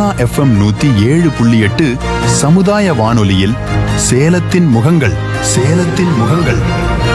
Sona FM நூத்தி ஏழு புள்ளி எட்டு சமுதாய வானொலியில் சேலத்தின் முகங்கள் சேலத்தின் முகங்கள்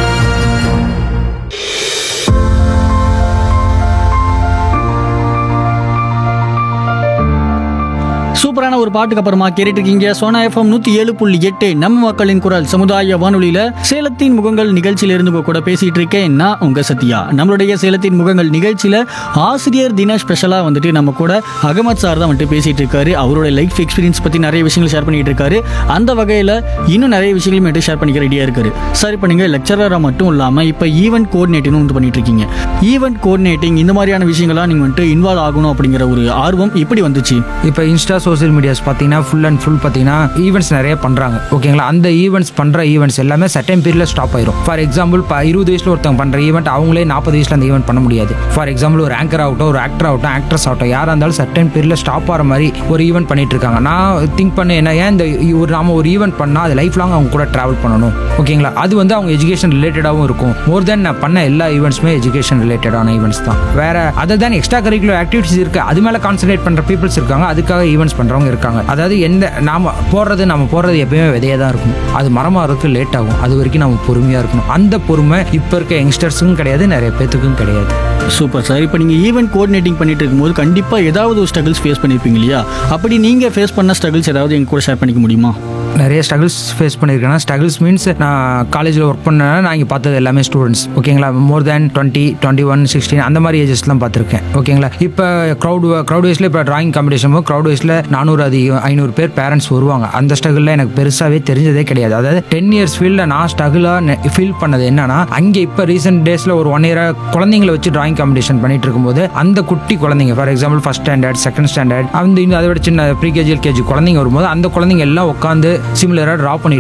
சூப்பரான ஒரு பாட்டுக்கு அப்புறமா கேட்டுட்டு இருக்கீங்க சோனா எஃப்எம் நூத்தி ஏழு புள்ளி எட்டு நம்ம மக்களின் குரல் சமுதாய வானொலியில சேலத்தின் முகங்கள் நிகழ்ச்சியில இருந்து உங்க கூட பேசிட்டு இருக்கேன் நான் உங்க சத்யா நம்மளுடைய சேலத்தின் முகங்கள் நிகழ்ச்சியில ஆசிரியர் தின ஸ்பெஷலா வந்துட்டு நம்ம கூட அகமத் சார் தான் வந்துட்டு பேசிட்டு இருக்காரு அவரோட லைஃப் எக்ஸ்பீரியன்ஸ் பத்தி நிறைய விஷயங்கள் ஷேர் பண்ணிட்டு இருக்காரு அந்த வகையில இன்னும் நிறைய விஷயங்களும் வந்துட்டு ஷேர் பண்ணிக்க ரெடியா இருக்காரு சார் இப்போ நீங்க லெக்சரரா மட்டும் இல்லாம இப்போ ஈவென்ட் கோஆர்டினேட்டிங் வந்து பண்ணிட்டு இருக்கீங்க ஈவென்ட் கோஆர்டினேட்டிங் இந்த மாதிரியான விஷயங்கள்லாம் நீங்க வந்துட்டு இன்வால்வ் ஆகணும் அப்படிங்கிற ஒரு ஆர்வம் இப்படி வந்துச்சு இப்போ இன்ஸ்டா சோஷியல் மீடியாஸ் பார்த்தீங்கன்னா ஃபுல் அண்ட் ஃபுல் பார்த்தீங்கன்னா ஈவெண்ட்ஸ் நிறைய பண்ணுறாங்க ஓகேங்களா அந்த ஈவெண்ட்ஸ் பண்ணுற ஈவெண்ட்ஸ் எல்லாமே சர்டன் பீரியடில் ஸ்டாப் ஆயிரும் ஃபார் எக்ஸாம்பிள் இப்போ இருபது வயசில் ஒருத்தவங்க பண்ணுற ஈவெண்ட் அவங்களே நாற்பது வயசில் அந்த ஈவெண்ட் பண்ண முடியாது ஃபார் எக்ஸாம்பிள் ஒரு ஆங்கர் ஆகட்டும் ஒரு ஆக்டர் ஆகட்டும் ஆக்ட்ரஸ் ஆகட்டும் யாராக இருந்தாலும் சர்டன் பீரியடில் ஸ்டாப் ஆகிற மாதிரி ஒரு ஈவெண்ட் பண்ணிட்டு இருக்காங்க நான் திங்க் பண்ண என்ன ஏன் இந்த ஒரு நாம ஒரு ஈவெண்ட் பண்ணால் அது லைஃப் லாங் அவங்க கூட ட்ராவல் பண்ணணும் ஓகேங்களா அது வந்து அவங்க எஜுகேஷன் ரிலேட்டடாகவும் இருக்கும் மோர் தென் நான் பண்ண எல்லா ஈவெண்ட்ஸுமே எஜுகேஷன் ரிலேட்டடான ஈவெண்ட்ஸ் தான் வேற other than extracurricular activities இருக்கு அது மேலே கான்சன்ட்ரேட் பண்ணுற பீப்புள்ஸ் இருக்காங்க அதுக்காக ஈவெண்ட்ஸ் பண்ணுறவங்க இருக்காங்க அதாவது எந்த நாம போடுறது நம்ம போடுறது எப்பயுமே விதையாக தான் இருக்கும் அது மரமாறதுக்கு லேட் ஆகும் அது வரைக்கும் நம்ம பொறுமையாக இருக்கணும் அந்த பொறுமை இப்போ இருக்க யங்ஸ்டர்ஸுக்கும் கிடையாது நிறைய பேத்துக்கும் கிடையாது சூப்பர் சார் இப்போ நீங்கள் ஈவென்ட் கோஆர்டினேட்டிங் பண்ணிட்டு இருக்கும்போது கண்டிப்பாக ஏதாவது ஒரு ஸ்ட்ரகிள்ஸ் ஃபேஸ் பண்ணியிருப்பீங்க இல்லையா அப்படி நீங்கள் ஃபேஸ் பண்ண ஸ்ட்ரகிள்ஸ் ஏதாவது எங்க கூட ஷேர் பண்ணிக்க முடியுமா நிறைய ஸ்ட்ரகிள்ஸ் ஃபேஸ் பண்ணியிருக்கேன் ஸ்ட்ரகிள்ஸ் மீன்ஸ் நான் காலேஜில் ஒர்க் பண்ணேன்னா நான் இங்கே பார்த்தது எல்லாமே ஸ்டூடெண்ட்ஸ் ஓகேங்களா more than twenty twenty one sixteen அந்த மாதிரி ஏஜஸ்லாம் பார்த்துருக்கேன் ஓகேங்களா இப்போ க்ரௌட் க்ரௌட் வைஸில் இப்போ டிராயிங் காம்படிஷன் க்ரௌட் வைஸில் நானூறு அது ஐநூறு பேர் பேரண்ட்ஸ் வருவாங்க அந்த ஸ்ட்ரகிளில் எனக்கு பெருசாகவே தெரிஞ்சதே கிடையாது அதாவது டென் இயர்ஸ் ஃபீல்டில் நான் ஸ்ட்ரகிளாக ஃபீல் பண்ணது என்னன்னா அங்கே இப்போ ரீசெண்ட் டேஸில் ஒரு ஒன் இயராக குழந்தைங்களை வச்சு டிராயிங் காம்படிஷன் பண்ணிட்டு இருக்கும்போது அந்த குட்டி குழந்தைங்க for example first standard second standard அந்த இன்னும் அதை விட சின்ன ப்ரீ கேஜி எல்கேஜி குழந்தைங்க வரும்போது அந்த குழந்தைங்க எல்லாம் உட்காந்து சிமிலராக ட்ரா பண்ணி